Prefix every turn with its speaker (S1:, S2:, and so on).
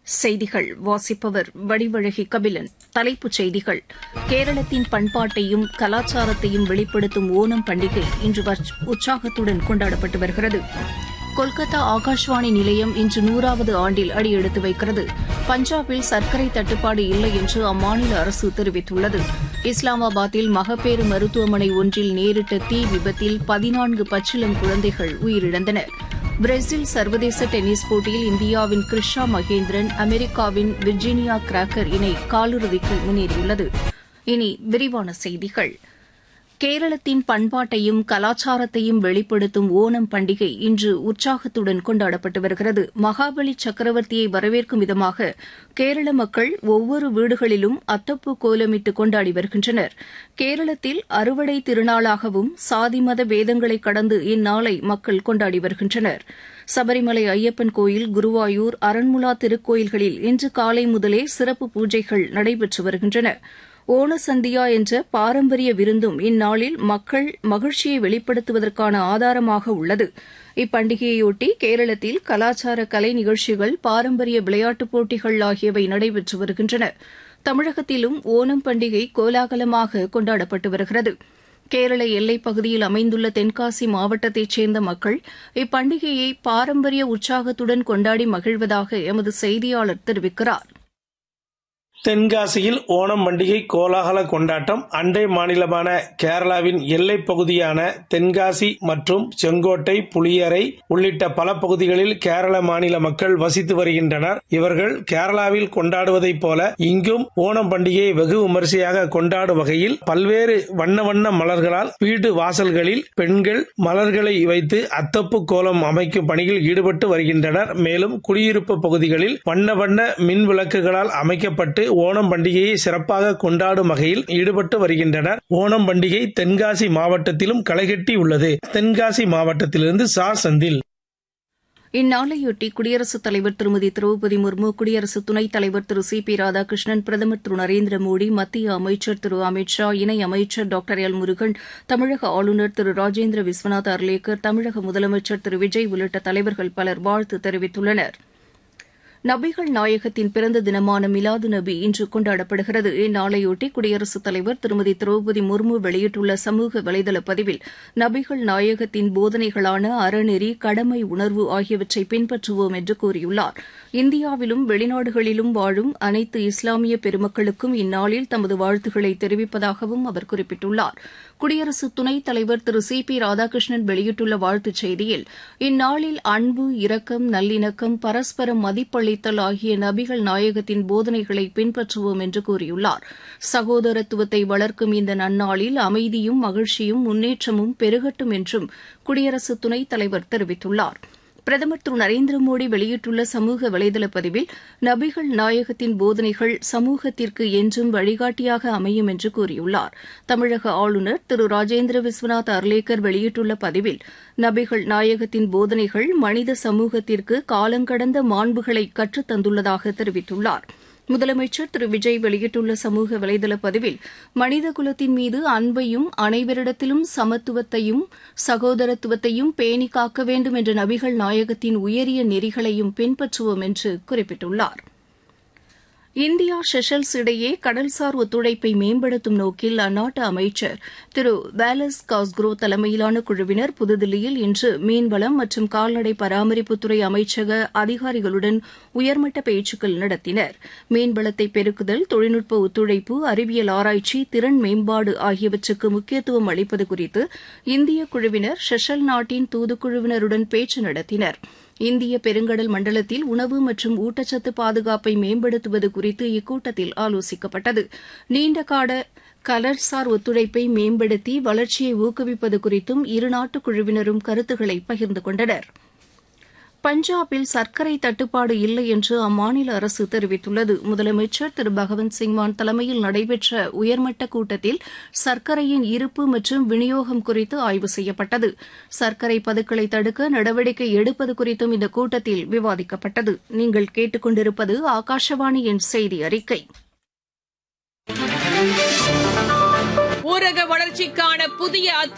S1: செய்திகள் வாசிப்பவர் வடிவழகி கபிலன் தலைப்புச் செய்திகள் கேரளத்தின் பண்பாட்டையும் கலாச்சாரத்தையும் வெளிப்படுத்தும் ஓணம் பண்டிகை இன்று உற்சாகத்துடன் கொண்டாடப்பட்டு வருகிறது கொல்கத்தா ஆகாஷ்வாணி நிலையம் இன்று நூறாவது ஆண்டில் அடியெடுத்து வைக்கிறது பஞ்சாபில் சர்க்கரை தட்டுப்பாடு இல்லை என்று அம்மாநில அரசு தெரிவித்துள்ளது இஸ்லாமாபாத்தில் மகப்பேறு மருத்துவமனை ஒன்றில் நேரிட்ட தீ விபத்தில் பதினான்கு பச்சிளம் குழந்தைகள் உயிரிழந்தனர் பிரேசில் சர்வதேச டென்னிஸ் போட்டியில் இந்தியாவின் கிருஷா மகேந்திரன் அமெரிக்காவின் விர்ஜீனியா கிராக்கர் இணை காலிறுதிக்கு முன்னேறியுள்ளது இனி விரிவான செய்திகள் கேரளத்தின் பண்பாட்டையும் கலாச்சாரத்தையும் வெளிப்படுத்தும் ஓணம் பண்டிகை இன்று உற்சாகத்துடன் கொண்டாடப்பட்டு வருகிறது மகாபலி சக்கரவர்த்தியை வரவேற்கும் விதமாக கேரள மக்கள் ஒவ்வொரு வீடுகளிலும் அத்தப்பூ கோலமிட்டு கொண்டாடி வருகின்றனர் கேரளத்தில் அறுவடை திருநாளாகவும் சாதி மத பேதங்களை கடந்து இந்நாளை மக்கள் கொண்டாடி வருகின்றனர் சபரிமலை ஐயப்பன் கோயில் குருவாயூர் அரண்முலா திருக்கோயில்களில் இன்று காலை முதலே சிறப்பு பூஜைகள் நடைபெற்று வருகின்றன ஓணசந்தியா என்ற பாரம்பரிய விருந்தும் இந்நாளில் மக்கள் மகிழ்ச்சியை வெளிப்படுத்துவதற்கான ஆதாரமாக உள்ளது இப்பண்டிகையையொட்டி கேரளத்தில் கலாச்சார கலை நிகழ்ச்சிகள் பாரம்பரிய விளையாட்டுப் போட்டிகள் ஆகியவை நடைபெற்று வருகின்றன தமிழகத்திலும் ஓணம் பண்டிகை கோலாகலமாக கொண்டாடப்பட்டு வருகிறது கேரள எல்லைப் பகுதியில் அமைந்துள்ள தென்காசி மாவட்டத்தைச் சேர்ந்த மக்கள் இப்பண்டிகையை பாரம்பரிய உற்சாகத்துடன் கொண்டாடி மகிழ்வதாக எமது செய்தியாளர் தெரிவிக்கிறார்
S2: தென்காசியில் ஓணம் பண்டிகை கோலாகல கொண்டாட்டம் அண்டை மாநிலமான கேரளாவின் எல்லைப் பகுதியான தென்காசி மற்றும் செங்கோட்டை புளியரை உள்ளிட்ட பல பகுதிகளில் கேரள மாநில மக்கள் வசித்து வருகின்றனர் இவர்கள் கேரளாவில் கொண்டாடுவதைப் போல இங்கும் ஓணம் பண்டிகையை வெகு விமரிசையாக கொண்டாடும் வகையில் பல்வேறு வண்ண வண்ண மலர்களால் வீடு வாசல்களில் பெண்கள் மலர்களை வைத்து அத்தப்பு கோலம் அமைக்கும் பணியில் ஈடுபட்டு வருகின்றனர் மேலும் குடியிருப்பு பகுதிகளில் வண்ண வண்ண மின் விளக்குகளால் அமைக்கப்பட்டு ஓணம் பண்டிகையை சிறப்பாக கொண்டாடும் வகையில் ஈடுபட்டு வருகின்றனர் ஓணம் பண்டிகை தென்காசி மாவட்டத்திலும் களைகட்டி உள்ளது தென்காசி மாவட்டத்திலிருந்து சா செந்தில்
S1: இந்நாளையொட்டி குடியரசுத் தலைவர் திருமதி திரௌபதி முர்மு குடியரசு துணைத் தலைவர் திரு சி பி ராதாகிருஷ்ணன் பிரதமர் திரு நரேந்திர மோடி மத்திய அமைச்சர் திரு அமித் ஷா இணை அமைச்சர் டாக்டர் எல் முருகன் தமிழக ஆளுநர் திரு ராஜேந்திர விஸ்வநாத் அர்லேக்கர் தமிழக முதலமைச்சர் திரு விஜய் உள்ளிட்ட தலைவர்கள் பலர் வாழ்த்து தெரிவித்துள்ளனா் நபிகள் நாயகத்தின் பிறந்த தினமான மிலாது நபி இன்று கொண்டாடப்படுகிறது இந்நாளையொட்டி குடியரசுத் தலைவர் திருமதி திரௌபதி முர்மு வெளியிட்டுள்ள சமூக வலைதள பதிவில் நபிகள் நாயகத்தின் போதனைகளான அறநெறி கடமை உணர்வு ஆகியவற்றை பின்பற்றுவோம் என்று கூறியுள்ளார் இந்தியாவிலும் வெளிநாடுகளிலும் வாழும் அனைத்து இஸ்லாமிய பெருமக்களுக்கும் இந்நாளில் தமது வாழ்த்துக்களை தெரிவிப்பதாகவும் அவர் குறிப்பிட்டுள்ளார் குடியரசு துணைத் தலைவர் திரு சி பி ராதாகிருஷ்ணன் வெளியிட்டுள்ள வாழ்த்துச் செய்தியில் இந்நாளில் அன்பு இரக்கம் நல்லிணக்கம் பரஸ்பரம் மதிப்பளித்தல் ஆகிய நபிகள் நாயகத்தின் போதனைகளை பின்பற்றுவோம் என்று கூறியுள்ளார் சகோதரத்துவத்தை வளர்க்கும் இந்த நன்னாளில் அமைதியும் மகிழ்ச்சியும் முன்னேற்றமும் பெருகட்டும் என்றும் குடியரசு துணைத் தலைவர் தெரிவித்துள்ளாா் பிரதமர் திரு நரேந்திர மோடி வெளியிட்டுள்ள சமூக வலைதள பதிவில் நபிகள் நாயகத்தின் போதனைகள் சமூகத்திற்கு என்றும் வழிகாட்டியாக அமையும் என்று கூறியுள்ளார் தமிழக ஆளுநர் திரு ராஜேந்திர விஸ்வநாத் அர்லேக்கர் வெளியிட்டுள்ள பதிவில் நபிகள் நாயகத்தின் போதனைகள் மனித சமூகத்திற்கு காலங்கடந்த மாண்புகளை கற்றுத்தந்துள்ளதாக தெரிவித்துள்ளாா் முதலமைச்சர் திரு விஜய் வெளியிட்டுள்ள சமூக வலைதள பதிவில் மனித குலத்தின் மீது அன்பையும் அனைவரிடத்திலும் சமத்துவத்தையும் சகோதரத்துவத்தையும் பேணி காக்க வேண்டும் என்ற நபிகள் நாயகத்தின் உயரிய நெறிகளையும் பின்பற்றுவோம் என்று குறிப்பிட்டுள்ளாா் இந்தியா செஷல்ஸ் இடையே கடல்சார் ஒத்துழைப்பை மேம்படுத்தும் நோக்கில் அந்நாட்டு அமைச்சர் திரு வேலஸ் காஸ்க்ரோ தலைமையிலான குழுவினர் புதுதில்லியில் இன்று மீன்வளம் மற்றும் கால்நடை பராமரிப்புத்துறை அமைச்சக அதிகாரிகளுடன் உயர்மட்ட பேச்சுக்கள் நடத்தினர் மீன்வளத்தை பெருக்குதல் தொழில்நுட்ப ஒத்துழைப்பு அறிவியல் ஆராய்ச்சி திறன் மேம்பாடு ஆகியவற்றுக்கு முக்கியத்துவம் அளிப்பது குறித்து இந்திய குழுவினர் செஷல் நாட்டின் தூதுக்குழுவினருடன் பேச்சு நடத்தினா் இந்திய பெருங்கடல் மண்டலத்தில் உணவு மற்றும் ஊட்டச்சத்து பாதுகாப்பை மேம்படுத்துவது குறித்து இக்கூட்டத்தில் ஆலோசிக்கப்பட்டது நீண்டகால கடல்சார் ஒத்துழைப்பை மேம்படுத்தி வளர்ச்சியை ஊக்குவிப்பது குறித்தும் இருநாட்டு குழுவினரும் கருத்துக்களை பகிர்ந்து கொண்டனா் பஞ்சாபில் சர்க்கரை தட்டுப்பாடு இல்லை என்று அம்மாநில அரசு தெரிவித்துள்ளது முதலமைச்சர் திரு பகவந்த் சிங் மான் தலைமையில் நடைபெற்ற உயர்மட்ட கூட்டத்தில் சர்க்கரையின் இருப்பு மற்றும் விநியோகம் குறித்து ஆய்வு செய்யப்பட்டது சர்க்கரை பதுக்களை தடுக்க நடவடிக்கை எடுப்பது குறித்தும் இந்த கூட்டத்தில் விவாதிக்கப்பட்டது நீங்கள் கேட்டுக்கொண்டிருப்பது ஆகாஷவாணியின் செய்தி அறிக்கை
S3: ஊரக வளர்ச்சிக்கான புதிய